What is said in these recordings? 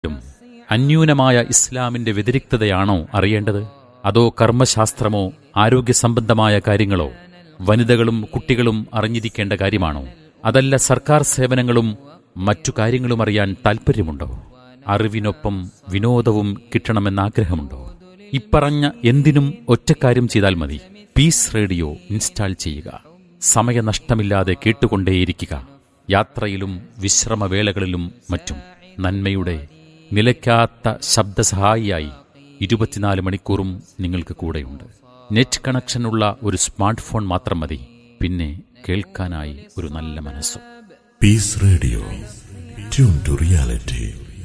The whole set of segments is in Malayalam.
അന്യൂനമായ ഇസ്ലാമിന്റെ വ്യതിരിക്തതയാണോ അറിയേണ്ടത് അതോ കർമ്മശാസ്ത്രമോ ആരോഗ്യ സംബന്ധമായ കാര്യങ്ങളോ വനിതകളും കുട്ടികളും അറിഞ്ഞിരിക്കേണ്ട കാര്യമാണോ അതല്ല സർക്കാർ സേവനങ്ങളും മറ്റു കാര്യങ്ങളും അറിയാൻ താൽപ്പര്യമുണ്ടോ അറിവിനൊപ്പം വിനോദവും കിട്ടണമെന്ന് ആഗ്രഹമുണ്ടോ ഇപ്പറഞ്ഞ എന്തിനും ഒറ്റക്കാര്യം ചെയ്താൽ മതി പീസ് റേഡിയോ ഇൻസ്റ്റാൾ ചെയ്യുക സമയനഷ്ടമില്ലാതെ കേട്ടുകൊണ്ടേയിരിക്കുക യാത്രയിലും വിശ്രമവേളകളിലും മറ്റും നന്മയുടെ നിലയ്ക്കാത്ത ശബ്ദസഹായിയായി ഇരുപത്തിനാല് മണിക്കൂറും നിങ്ങൾക്ക് കൂടെയുണ്ട് നെറ്റ് കണക്ഷനുള്ള ഒരു സ്മാർട്ട് ഫോൺ മാത്രം മതി പിന്നെ കേൾക്കാനായി ഒരു നല്ല മനസ്സും peace radio tune to reality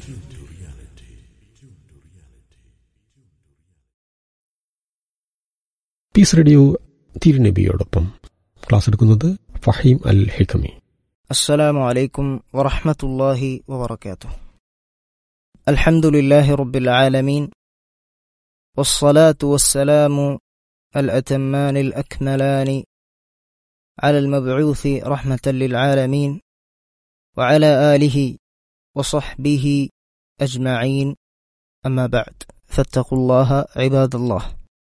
peace radio തിരുനബിയോടൊപ്പം ക്ലാസ് എടുക്കുന്നത് ഫഹീം അൽ ഹിക്കമി السلام عليكم ورحمة الله وبركاته الحمد لله رب العالمين والصلاة والسلام الأتمان الأكملان على المبعوث رحمة للعالمين وعلى آله وصحبه أجمعين أما بعد فاتقوا الله عباد الله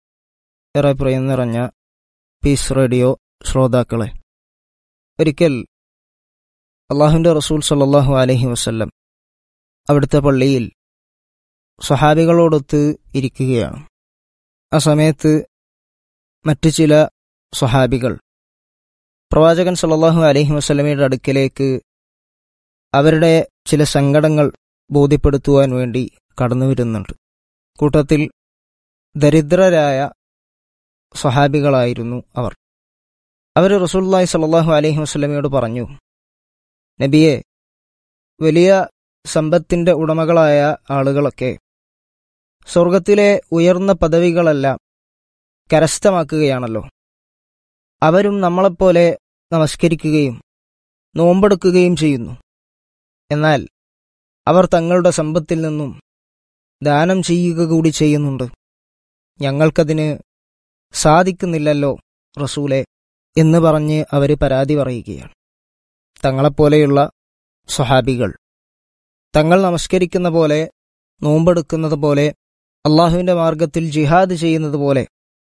ഏറെ പ്രിയം നിറഞ്ഞ പീസ് റേഡിയോ ശ്രോതാക്കളെ ഒരിക്കൽ അള്ളാഹുവിൻ്റെ റസൂൽ സല്ലാഹു അലഹി വസ്ല്ലം അവിടുത്തെ പള്ളിയിൽ സ്വഹാബികളോടൊത്ത് ഇരിക്കുകയാണ് ആ സമയത്ത് മറ്റു ചില സ്വഹാബികൾ പ്രവാചകൻ സല്ലാഹു അലഹി വസ്ലമയുടെ അടുക്കലേക്ക് അവരുടെ ചില സങ്കടങ്ങൾ ബോധ്യപ്പെടുത്തുവാൻ വേണ്ടി കടന്നു വരുന്നുണ്ട് കൂട്ടത്തിൽ ദരിദ്രരായ സ്വഹാബികളായിരുന്നു അവർ അവർ റസൂല്ലായി സല്ലാഹു അലഹി വസ്ലമയോട് പറഞ്ഞു നബിയെ വലിയ സമ്പത്തിന്റെ ഉടമകളായ ആളുകളൊക്കെ സ്വർഗത്തിലെ ഉയർന്ന പദവികളെല്ലാം കരസ്ഥമാക്കുകയാണല്ലോ അവരും നമ്മളെപ്പോലെ നമസ്കരിക്കുകയും നോമ്പെടുക്കുകയും ചെയ്യുന്നു എന്നാൽ അവർ തങ്ങളുടെ സമ്പത്തിൽ നിന്നും ദാനം ചെയ്യുക കൂടി ചെയ്യുന്നുണ്ട് ഞങ്ങൾക്കതിന് സാധിക്കുന്നില്ലല്ലോ റസൂലെ എന്ന് പറഞ്ഞ് അവർ പരാതി പറയുകയാണ് തങ്ങളെപ്പോലെയുള്ള സ്വഹാബികൾ തങ്ങൾ നമസ്കരിക്കുന്ന പോലെ നോമ്പെടുക്കുന്നത് പോലെ അള്ളാഹുവിന്റെ മാർഗത്തിൽ ജിഹാദ് ചെയ്യുന്നത് പോലെ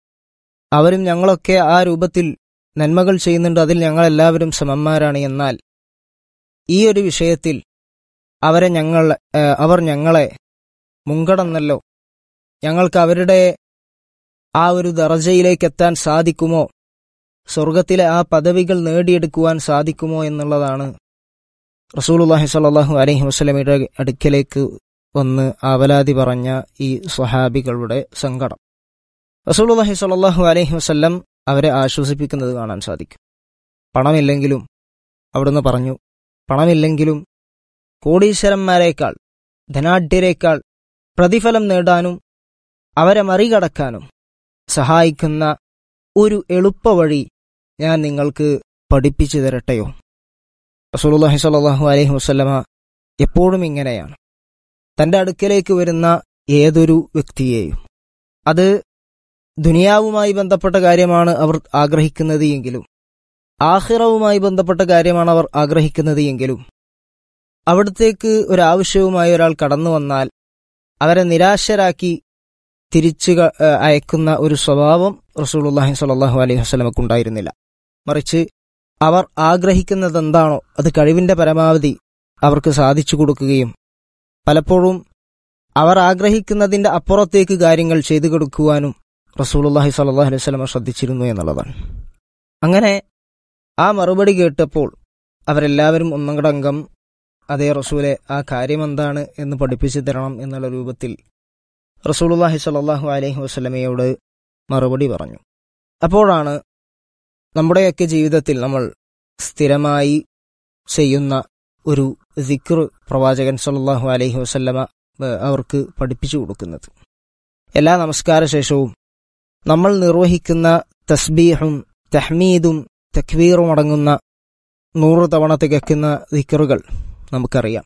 അവരും ഞങ്ങളൊക്കെ ആ രൂപത്തിൽ നന്മകൾ ചെയ്യുന്നുണ്ട് അതിൽ ഞങ്ങളെല്ലാവരും സമന്മാരാണ് എന്നാൽ ഈ ഒരു വിഷയത്തിൽ അവരെ ഞങ്ങൾ അവർ ഞങ്ങളെ മുൻകടന്നല്ലോ ഞങ്ങൾക്ക് അവരുടെ ആ ഒരു ദറജയിലേക്ക് എത്താൻ സാധിക്കുമോ സ്വർഗത്തിലെ ആ പദവികൾ നേടിയെടുക്കുവാൻ സാധിക്കുമോ എന്നുള്ളതാണ് റസൂലുല്ലാഹി സ്വല്ലല്ലാഹു അലൈഹി വസല്ലമയുടെ അടുക്കലേക്ക് വന്ന് ആവലാതി പറഞ്ഞ ഈ സ്വഹാബികളുടെ സങ്കടം റസൂലുല്ലാഹി സ്വല്ലല്ലാഹു അലൈഹി വസല്ലം അവരെ ആശ്വസിപ്പിക്കുന്നത് കാണാൻ സാധിക്കും പണമില്ലെങ്കിലും അവിടുന്ന് പറഞ്ഞു പണമില്ലെങ്കിലും കോടീശ്വരന്മാരെക്കാൾ ധനാഢ്യരെക്കാൾ പ്രതിഫലം നേടാനും അവരെ മറികടക്കാനും സഹായിക്കുന്ന ഒരു എളുപ്പവഴി ഞാൻ നിങ്ങൾക്ക് പഠിപ്പിച്ചു തരട്ടെയോ റസൂലുള്ളാഹി സ്വല്ലല്ലാഹു അലൈഹി വസല്ലമ എപ്പോഴും ഇങ്ങനെയാണ് തന്റെ അടുക്കലേക്ക് വരുന്ന ഏതൊരു വ്യക്തിയെയും അത് ദുനിയാവുമായി ബന്ധപ്പെട്ട കാര്യമാണ് അവർ ആഗ്രഹിക്കുന്നത് എങ്കിലും ആഹിറവുമായി ബന്ധപ്പെട്ട കാര്യമാണ് അവർ ആഗ്രഹിക്കുന്നത് എങ്കിലും അവിടത്തേക്ക് ഒരാവശ്യവുമായി ഒരാൾ കടന്നു വന്നാൽ അവരെ നിരാശരാക്കി തിരിച്ചു അയക്കുന്ന ഒരു സ്വഭാവം റസൂലുള്ളാഹി സ്വല്ലല്ലാഹു അലൈഹി വസല്ലമക്ക് ഉണ്ടായിരുന്നില്ല മറിച്ച് അവർ ആഗ്രഹിക്കുന്നത് എന്താണോ അത് കഴിവിന്റെ പരമാവധി അവർക്ക് സാധിച്ചു കൊടുക്കുകയും പലപ്പോഴും അവർ ആഗ്രഹിക്കുന്നതിന്റെ അപ്പുറത്തേക്ക് കാര്യങ്ങൾ ചെയ്തു കൊടുക്കുവാനും റസൂലുള്ളാഹി സ്വല്ലല്ലാഹു അലൈഹി വസല്ലമ ശ്രദ്ധിച്ചിരുന്നു എന്നുള്ളതാണ് അങ്ങനെ ആ മറുപടി കേട്ടപ്പോൾ അവരെല്ലാവരും ഒന്നടങ്കം അതേ റസൂലെ ആ കാര്യം എന്താണ് എന്ന് പഠിപ്പിച്ചു തരണം എന്നുള്ള രൂപത്തിൽ റസൂലുള്ളാഹി സ്വല്ലല്ലാഹു അലൈഹി വസല്ലമയോട് മറുപടി പറഞ്ഞു അപ്പോഴാണ് നമ്മുടെയൊക്കെ ജീവിതത്തിൽ നമ്മൾ സ്ഥിരമായി ചെയ്യുന്ന ഒരു സിക്ർ പ്രവാചകൻ സല്ലല്ലാഹു അലൈഹി വസല്ലമ അവർക്ക് പഠിപ്പിച്ചു കൊടുക്കുന്നത് എല്ലാ നമസ്കാര ശേഷവും നമ്മൾ നിർവഹിക്കുന്ന തസ്ബീഹും തഹ്മീദും തക്വീറും അടങ്ങുന്ന നൂറ് തവണ തികയ്ക്കുന്ന ദിക്കറുകൾ നമുക്കറിയാം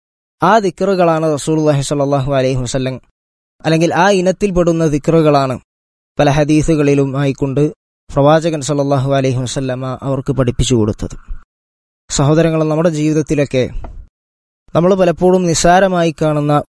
ആ ദിക്കറുകളാണ് റസൂലുള്ളാഹി സ്വല്ലല്ലാഹു അലൈഹി വസല്ലം അല്ലെങ്കിൽ ആ ഇനത്തിൽപ്പെടുന്ന ദിക്കറുകളാണ് പല ഹദീസുകളിലും ആയിക്കൊണ്ട് പ്രവാചകൻ സല്ലല്ലാഹു അലൈഹി വസല്ലമ അവർക്ക് പഠിപ്പിച്ചു കൊടുത്തത് സഹോദരങ്ങൾ നമ്മുടെ ജീവിതത്തിലൊക്കെ നമ്മൾ പലപ്പോഴും നിസ്സാരമായി കാണുന്ന